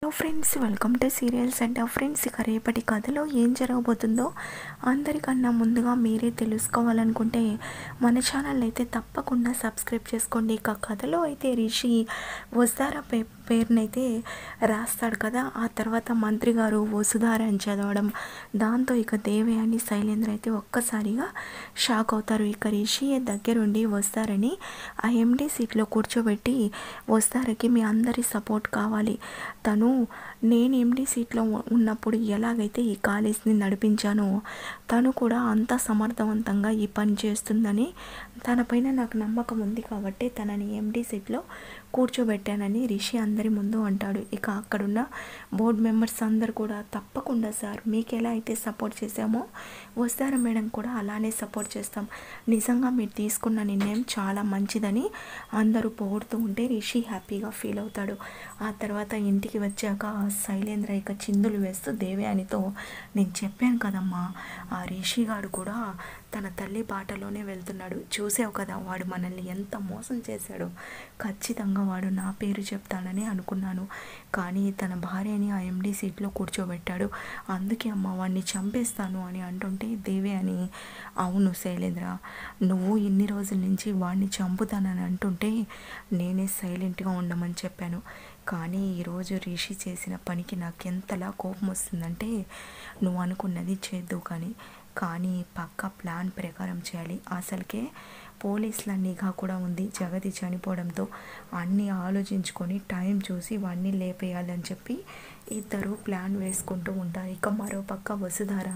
hello friends welcome to serials and friends ఇక రేపటి కథలో ఏం జరగబోతుందో అందరికన్నా ముందుగా మీరే తెలుసుకోవాలనుకుంటే మన ఛానల్ అయితే తప్పకుండా సబ్స్క్రైబ్ చేసుకోండి ఇక కథలో అయితే రిషి వసుధార పే పేరునైతే రాస్తాడు కదా ఆ తర్వాత మంత్రి గారు వసుధార అని చదవడం దాంతో ఇక దేవయాని శైలేంద్ర అయితే ఒక్కసారిగా షాక్ అవుతారు ఇక రిషి దగ్గరుండి వస్తారని ఆ ఎండి సీట్లో కూర్చోబెట్టి వస్తారకి మీ అందరి సపోర్ట్ కావాలి తను నేను ఎండి సీట్లో ఉన్నప్పుడు ఎలాగైతే ఈ కాలేజ్ని నడిపించానో తను కూడా అంత సమర్థవంతంగా ఈ పని చేస్తుందని తనపైన నాకు నమ్మకం ఉంది కాబట్టి తనని ఎండి సీట్లో కూర్చోబెట్టానని రిషి అందరి ముందు అంటాడు ఇక అక్కడున్న బోర్డు మెంబర్స్ అందరు కూడా తప్పకుండా సార్ మీకు ఎలా అయితే సపోర్ట్ చేశామో వస్తారా మేడం కూడా అలానే సపోర్ట్ చేస్తాం నిజంగా మీరు తీసుకున్న నిర్ణయం చాలా మంచిదని అందరూ పొగుడుతూ ఉంటే రిషి హ్యాపీగా ఫీల్ అవుతాడు ఆ తర్వాత ఇంటికి వచ్చాక శైలేంద్ర ఇక చిందులు వేస్తూ దేవయానితో నేను చెప్పాను కదమ్మా ఆ రిషి గారు కూడా తన తల్లి బాటలోనే వెళ్తున్నాడు చూసావు కదా వాడు మనల్ని ఎంత మోసం చేశాడో ఖచ్చితంగా వాడు నా పేరు చెప్తాడని అనుకున్నాను కానీ తన భార్యని ఆ ఎండి సీట్లో కూర్చోబెట్టాడు అందుకే అమ్మ వాడిని చంపేస్తాను అని అంటుంటే దేవే అని అవును శైలేంద్ర నువ్వు ఇన్ని రోజుల నుంచి వాడిని చంపుతానని అంటుంటే నేనే సైలెంట్గా ఉండమని చెప్పాను కానీ ఈరోజు రిషి చేసిన పనికి నాకు ఎంతలా కోపం వస్తుందంటే నువ్వు అనుకున్నది చేద్దు కానీ కానీ పక్క ప్లాన్ ప్రకారం చేయాలి అసలుకే పోలీసుల నిఘా కూడా ఉంది జగతి చనిపోవడంతో అన్నీ ఆలోచించుకొని టైం చూసి వాడిని లేపేయాలని చెప్పి ఇద్దరు ప్లాన్ వేసుకుంటూ ఉంటారు ఇక మరో పక్క వసుధార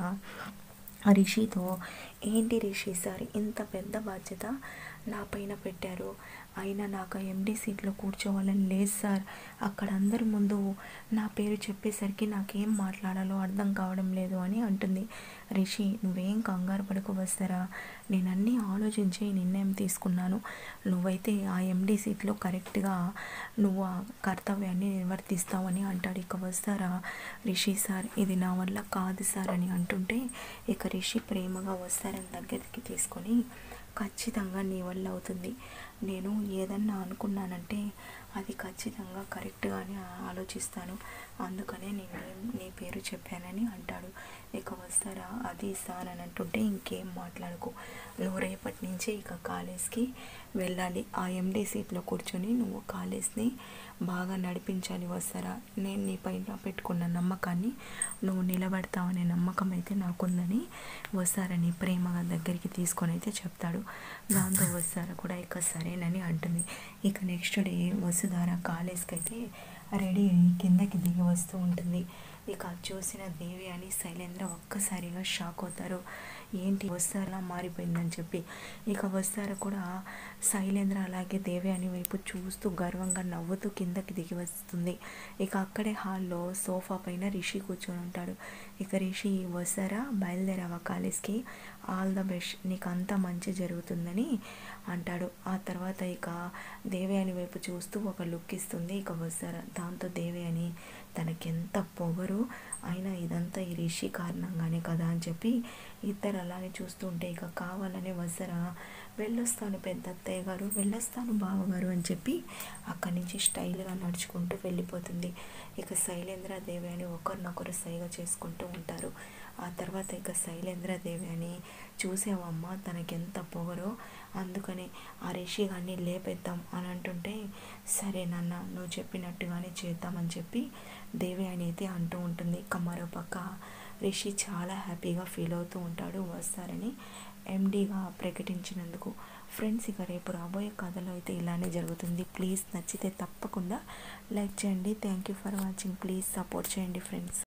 రిషితో ఏంటి రిషి సార్ ఇంత పెద్ద బాధ్యత నా పైన పెట్టారు అయినా నాకు ఎండి సీట్లో కూర్చోవాలని లేదు సార్ అక్కడ అందరి ముందు నా పేరు చెప్పేసరికి నాకేం మాట్లాడాలో అర్థం కావడం లేదు అని అంటుంది రిషి నువ్వేం కంగారు పడుకు వస్తారా నేను అన్నీ ఆలోచించి నిర్ణయం తీసుకున్నాను నువ్వైతే ఆ ఎండి సీట్లో కరెక్ట్గా నువ్వు ఆ కర్తవ్యాన్ని నిర్వర్తిస్తావని అంటాడు ఇక వస్తారా రిషి సార్ ఇది నా వల్ల కాదు సార్ అని అంటుంటే ఇక రిషి ప్రేమగా వస్తారని దగ్గరికి తీసుకొని ఖచ్చితంగా నీ వల్ల అవుతుంది నేను ఏదన్నా అనుకున్నానంటే అది ఖచ్చితంగా కరెక్ట్గానే ఆలోచిస్తాను అందుకనే నేను నీ పేరు చెప్పానని అంటాడు ఇక వస్తారా అది సార్ అని అంటుంటే ఇంకేం మాట్లాడుకో నువ్వు రేపటి నుంచి ఇక కాలేజ్కి వెళ్ళాలి ఆ ఎండి సీట్లో కూర్చొని నువ్వు కాలేజ్ని బాగా నడిపించాలి వస్తారా నేను నీ పైన పెట్టుకున్న నమ్మకాన్ని నువ్వు నిలబెడతావనే నమ్మకం అయితే నాకుందని వస్తారని ప్రేమగా దగ్గరికి తీసుకొని అయితే చెప్తాడు దాంతో వస్తారా కూడా ఇక సరేనని అంటుంది ఇక నెక్స్ట్ డే వసుధార కాలేజ్కి అయితే రెడీ అయ్యి కిందకి దిగి వస్తూ ఉంటుంది ఇక చూసిన దేవి అని శైలేంద్ర ఒక్కసారిగా షాక్ అవుతారు ఏంటి వస్తారా మారిపోయిందని చెప్పి ఇక వస్తారా కూడా శైలేంద్ర అలాగే దేవి అని వైపు చూస్తూ గర్వంగా నవ్వుతూ కిందకి దిగి వస్తుంది ఇక అక్కడే హాల్లో సోఫా పైన రిషి కూర్చొని ఉంటాడు ఇక రిషి వస్తారా బయలుదేరావా కాలేజ్కి ఆల్ ద బెస్ట్ నీకు అంతా మంచి జరుగుతుందని అంటాడు ఆ తర్వాత ఇక దేవయాని వైపు చూస్తూ ఒక లుక్ ఇస్తుంది ఇక వస్తారా దాంతో దేవయాని తనకెంత పొగరు అయినా ఇదంతా ఈ రిషి కారణంగానే కదా అని చెప్పి ఇద్దరు అలానే చూస్తుంటే ఇక కావాలనే వస్తారా వెళ్ళొస్తాను పెద్ద అత్తయ్య గారు వెళ్ళొస్తాను బావగారు అని చెప్పి అక్కడి నుంచి స్టైల్గా నడుచుకుంటూ వెళ్ళిపోతుంది ఇక శైలేంద్ర దేవి అని ఒకరినొకరు సైగ చేసుకుంటూ ఉంటారు ఆ తర్వాత ఇక శైలేంద్ర దేవి అని చూసావమ్మ తనకెంత పొగరో అందుకని ఆ రిషి గారిని లేపేద్దాం అని అంటుంటే సరే నాన్న నువ్వు చెప్పినట్టుగానే చేద్దామని చెప్పి దేవి అని అయితే అంటూ ఉంటుంది ఇక మరోపక్క రిషి చాలా హ్యాపీగా ఫీల్ అవుతూ ఉంటాడు వస్తారని ఎండీగా ప్రకటించినందుకు ఫ్రెండ్స్ ఇక రేపు రాబోయే కథలో అయితే ఇలానే జరుగుతుంది ప్లీజ్ నచ్చితే తప్పకుండా లైక్ చేయండి thank you for watching please support చేయండి ఫ్రెండ్స్